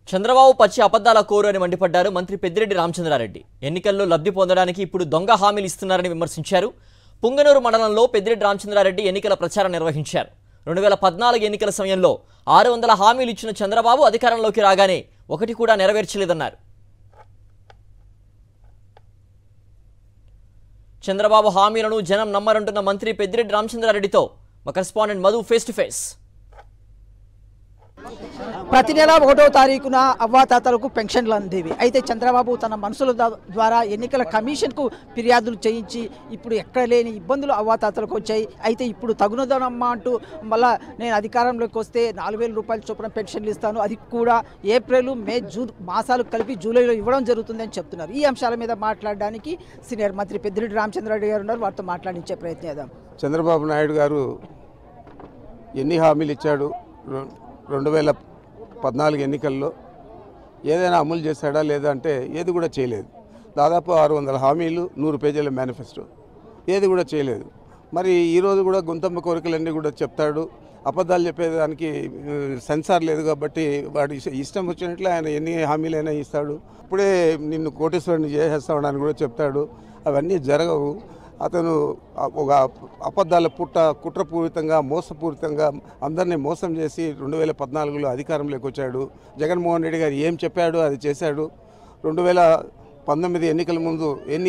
చంద్రబాబు పచ్చి అబద్ధాల కోరు అని మండిపడ్డారు మంత్రి పెద్దిరెడ్డి రామచంద్రారెడ్డి ఎన్నికల్లో లబ్ధి పొందడానికి ఇప్పుడు దొంగ హామీలు ఇస్తున్నారని విమర్శించారు పుంగనూరు మండలంలో పెద్దిరెడ్డి రామచంద్రారెడ్డి ఎన్నికల ప్రచారం నిర్వహించారు రెండు వేల పద్నాలుగు ఎన్నికల సమయంలో ఆరు వందల హామీలు ఇచ్చిన చంద్రబాబు అధికారంలోకి రాగానే ఒకటి కూడా నెరవేర్చలేదన్నారు చంద్రబాబు హామీలను జనం నమ్మరంటున్న మంత్రి పెద్దిరెడ్డి రామచంద్రారెడ్డితో మా correspondent Madhu face to face ప్రతి నెల ఒకటో తారీఖున అవ్వాతాతలకు పెన్షన్లు అందేవి అయితే చంద్రబాబు తన మనుషుల ద- ద్వారా ఎన్నికల కమిషన్కు ఫిర్యాదులు చేయించి ఇప్పుడు ఎక్కడ లేని ఇబ్బందులు అవ్వాతాతలకు వచ్చాయి అయితే ఇప్పుడు తగునదనమ్మా అంటూ మళ్ళా నేను అధికారంలోకి వస్తే నాలుగు వేల రూపాయల చొప్పున పెన్షన్లు ఇస్తాను అది కూడా ఏప్రిల్ మే జూన్ మాసాలు కలిపి జూలైలో ఇవ్వడం జరుగుతుందని చెప్తున్నారు ఈ అంశాల మీద మాట్లాడడానికి సీనియర్ మంత్రి పెద్దిరెడ్డి రామచంద్రారెడ్డి గారు ఉన్నారు వారితో మాట్లాడించే ప్రయత్నం చేద్దాం చంద్రబాబు నాయుడు గారు ఎన్ని హామీలు ఇచ్చాడు రెం- రెండు వేల పద్నాలుగు ఎన్నికల్లో ఏదైనా అమలు చేశాడా లేదా అంటే ఏది కూడా చేయలేదు దాదాపు ఆరు వందల హామీలు నూరు పేజీల మేనిఫెస్టో ఏది కూడా చేయలేదు మరి ఈరోజు కూడా గుంతమ్మ కోరికలన్నీ కూడా చెప్తాడు అబద్ధాలు చెప్పేదానికి ఆ, సెన్సార్ లేదు కాబట్టి వాడి ఇష్ట- ఇష్టం వచ్చినట్లు ఆయన ఎన్ని హామీలైనా ఇస్తాడు ఇప్పుడే నిన్ను కోటేశ్వరుని చేసేస్తామని కూడా చెప్తాడు అవన్నీ జరగవు అతను ఆ- ఒక అబద్ధాల పుట్ట కుట్రపూరితంగా మోసపూరితంగా అందరినీ మోసం చేసి రెండు వేల పద్నాలుగులో అధికారంలోకి వచ్చాడు జగన్మోహన్ రెడ్డి గారు ఏం చెప్పాడు అది చేశాడు రెండు వేల పంతొమ్మిది ఎన్నికల ముందు ఎన్ని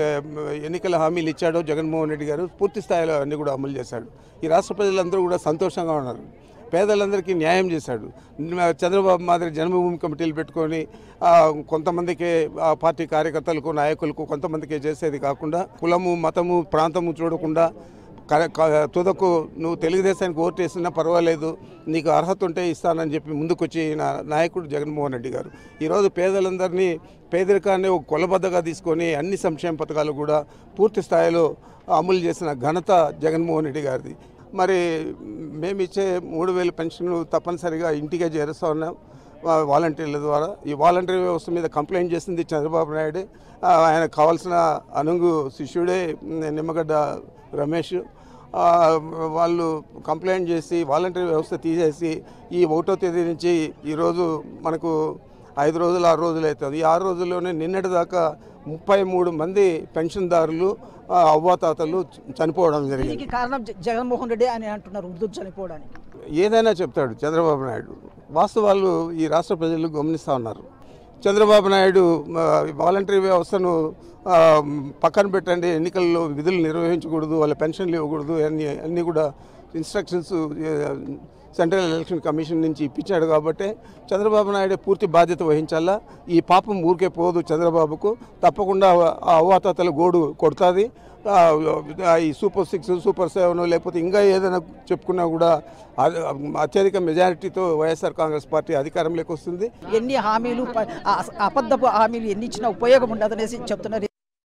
ఎన్నికల హామీలు ఇచ్చాడో జగన్మోహన్ రెడ్డి గారు పూర్తి స్థాయిలో అన్ని కూడా అమలు చేశాడు ఈ రాష్ట్ర ప్రజలందరూ కూడా సంతోషంగా ఉన్నారు పేదలందరికీ న్యాయం చేశాడు నిన్న చంద్రబాబు మాదిరి జన్మభూమి కమిటీలు పెట్టుకొని ఆ, కొంతమందికే ఆ పార్టీ కార్యకర్తలకు నాయకులకు కొంతమందికే చేసేది కాకుండా కులము మతము ప్రాంతము చూడకుండా క- క- తుదకు నువ్వు తెలుగుదేశానికి ఓటు వేసినా పర్వాలేదు నీకు అర్హత ఉంటే ఇస్తానని చెప్పి ముందుకొచ్చి నా- నాయకుడు జగన్మోహన్ రెడ్డి గారు ఈరోజు పేదలందరినీ పేదరికాన్ని ఒక కొలబద్దగా తీసుకొని అన్ని సంక్షేమ పథకాలు కూడా పూర్తి స్థాయిలో అమలు చేసిన ఘనత జగన్మోహన్ రెడ్డి గారిది మరి మేము ఇచ్చే మూడు వేల పెన్షన్ తప్పనిసరిగా ఇంటికే చేరుస్తూ ఉన్నాం వా- వాలంటీర్ల ద్వారా ఈ వాలంటీర్ వ్యవస్థ మీద కంప్లైంట్ చేసింది చంద్రబాబు నాయుడే ఆ, ఆయనకు కావాల్సిన అనుంగు శిష్యుడే నిమ్మగడ్డ రమేష్ ఆ, వాళ్ళు కంప్లైంట్ చేసి వాలంటీర్ వ్యవస్థ తీసేసి ఈ ఒకటో తేదీ నుంచి ఈరోజు మనకు ఐదు రోజులు ఆరు రోజులు అవుతుంది ఈ ఆరు రోజుల్లోనే నిన్నటి దాకా ముప్పై మూడు మంది పెన్షన్దారులు ఆ, అవ్వాతాతలు చనిపోవడం జరిగింది దీనికి కారణం జ- జగన్మోహన్ రెడ్డి అని అంటున్నారు వృద్ధులు చనిపోవడానికి ఏదైనా చెప్తాడు చంద్రబాబు నాయుడు వాస్తవాలు ఈ రాష్ట్ర ప్రజలు గమనిస్తూ ఉన్నారు చంద్రబాబు నాయుడు ఆ, వాలంటరీ వ్యవస్థను ఆ, పక్కన పెట్టండి ఎన్నికల్లో విధులు నిర్వహించకూడదు వాళ్ళ పెన్షన్లు ఇవ్వకూడదు అన్ని అన్నీ కూడా ఇన్స్ట్రక్షన్స్ సెంట్రల్ ఎలక్షన్ కమిషన్ నుంచి ఇప్పించాడు కాబట్టి చంద్రబాబు నాయుడే పూర్తి బాధ్యత వహించాలా ఈ పాపం ఊరికే పోదు చంద్రబాబుకు తప్పకుండా ఆ అవ్వాతాతల గోడు కొడుతుంది ఈ సూపర్ సిక్స్ సూపర్ సెవెన్ లేకపోతే ఇంకా ఏదైనా చెప్పుకున్నా కూడా అ- అత్యధిక మెజారిటీతో వైఎస్ఆర్ కాంగ్రెస్ పార్టీ అధికారంలోకి వస్తుంది ఎన్ని హామీలు ప- ఆ- అబద్ధపు హామీలు ఎన్ని ఇచ్చినా ఉపయోగం ఉండదనేసి చెప్తున్నారు